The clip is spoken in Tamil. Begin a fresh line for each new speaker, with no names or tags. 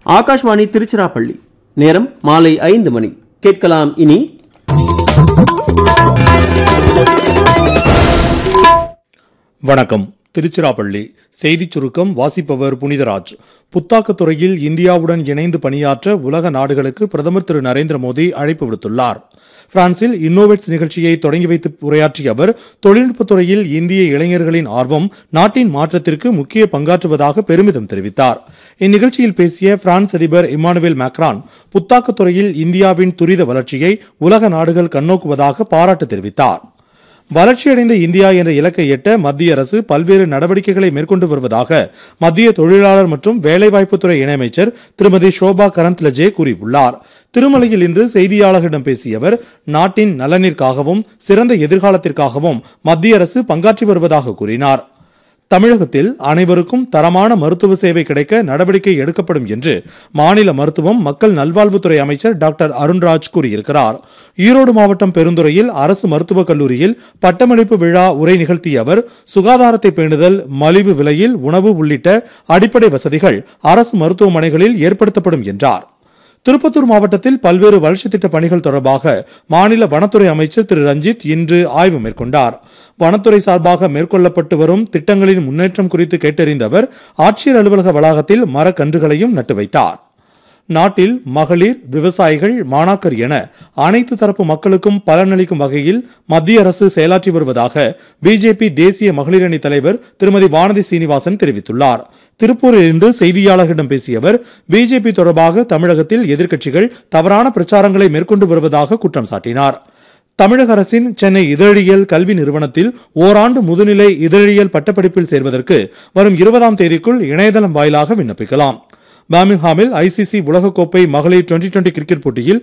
ஆகாஷ்வாணி திருச்சிராப்பள்ளி நேரம் மாலை ஐந்து மணி கேட்கலாம் இனி
வணக்கம் திருச்சிராப்பள்ளி செய்திச் சுருக்கம் வாசிப்பவர் புனிதராஜ் புத்தாக்கத் துறையில் இந்தியாவுடன் இணைந்து பணியாற்ற உலக நாடுகளுக்கு பிரதமர் திரு நரேந்திர மோடி அழைப்பு விடுத்துள்ளார் பிரான்சில் இன்னோவேட்ஸ் நிகழ்ச்சியை தொடங்கி வைத்து உரையாற்றிய அவர் தொழில்நுட்பத் துறையில் இந்திய இளைஞர்களின் ஆர்வம் நாட்டின் மாற்றத்திற்கு முக்கிய பங்காற்றுவதாக பெருமிதம் தெரிவித்தார் இந்நிகழ்ச்சியில் பேசிய பிரான்ஸ் அதிபர் இமானுவேல் மேக்ரான் புத்தாக்கத் துறையில் இந்தியாவின் துரித வளர்ச்சியை உலக நாடுகள் கண்ணோக்குவதாக பாராட்டு தெரிவித்தார் வளர்ச்சியடைந்த இந்தியா என்ற இலக்கை எட்ட மத்திய அரசு பல்வேறு நடவடிக்கைகளை மேற்கொண்டு வருவதாக மத்திய தொழிலாளர் மற்றும் வேலைவாய்ப்புத்துறை இணையமைச்சர் திருமதி ஷோபா கரந்த்லஜே கூறியுள்ளார் திருமலையில் இன்று செய்தியாளர்களிடம் பேசிய அவர் நாட்டின் நலனிற்காகவும் சிறந்த எதிர்காலத்திற்காகவும் மத்திய அரசு பங்காற்றி வருவதாக கூறினார் தமிழகத்தில் அனைவருக்கும் தரமான மருத்துவ சேவை கிடைக்க நடவடிக்கை எடுக்கப்படும் என்று மாநில மருத்துவம் மக்கள் நல்வாழ்வுத்துறை அமைச்சர் டாக்டர் அருண்ராஜ் கூறியிருக்கிறார் ஈரோடு மாவட்டம் பெருந்துறையில் அரசு மருத்துவக் கல்லூரியில் பட்டமளிப்பு விழா உரை நிகழ்த்திய அவர் சுகாதாரத்தை பேணுதல் மலிவு விலையில் உணவு உள்ளிட்ட அடிப்படை வசதிகள் அரசு மருத்துவமனைகளில் ஏற்படுத்தப்படும் என்றார் திருப்பத்தூர் மாவட்டத்தில் பல்வேறு வளர்ச்சித் திட்ட பணிகள் தொடர்பாக மாநில வனத்துறை அமைச்சர் திரு ரஞ்சித் இன்று ஆய்வு மேற்கொண்டார் வனத்துறை சார்பாக மேற்கொள்ளப்பட்டு வரும் திட்டங்களின் முன்னேற்றம் குறித்து கேட்டறிந்த அவர் ஆட்சியர் அலுவலக வளாகத்தில் மரக்கன்றுகளையும் நட்டு வைத்தார் நாட்டில் மகளிர் விவசாயிகள் மாணாக்கர் என அனைத்து தரப்பு மக்களுக்கும் பலனளிக்கும் வகையில் மத்திய அரசு செயலாற்றி வருவதாக பிஜேபி தேசிய மகளிர் அணி தலைவர் திருமதி வானதி சீனிவாசன் தெரிவித்துள்ளார் திருப்பூரில் இன்று செய்தியாளர்களிடம் பேசிய அவர் பிஜேபி தொடர்பாக தமிழகத்தில் எதிர்க்கட்சிகள் தவறான பிரச்சாரங்களை மேற்கொண்டு வருவதாக குற்றம் சாட்டினார் தமிழக அரசின் சென்னை இதழியல் கல்வி நிறுவனத்தில் ஓராண்டு முதுநிலை இதழியல் பட்டப்படிப்பில் சேர்வதற்கு வரும் இருபதாம் தேதிக்குள் இணையதளம் வாயிலாக விண்ணப்பிக்கலாம் பாமிங்ஹாமில் ஐசிசி உலகக்கோப்பை மகளிர் டுவெண்டி டுவெண்டி கிரிக்கெட் போட்டியில்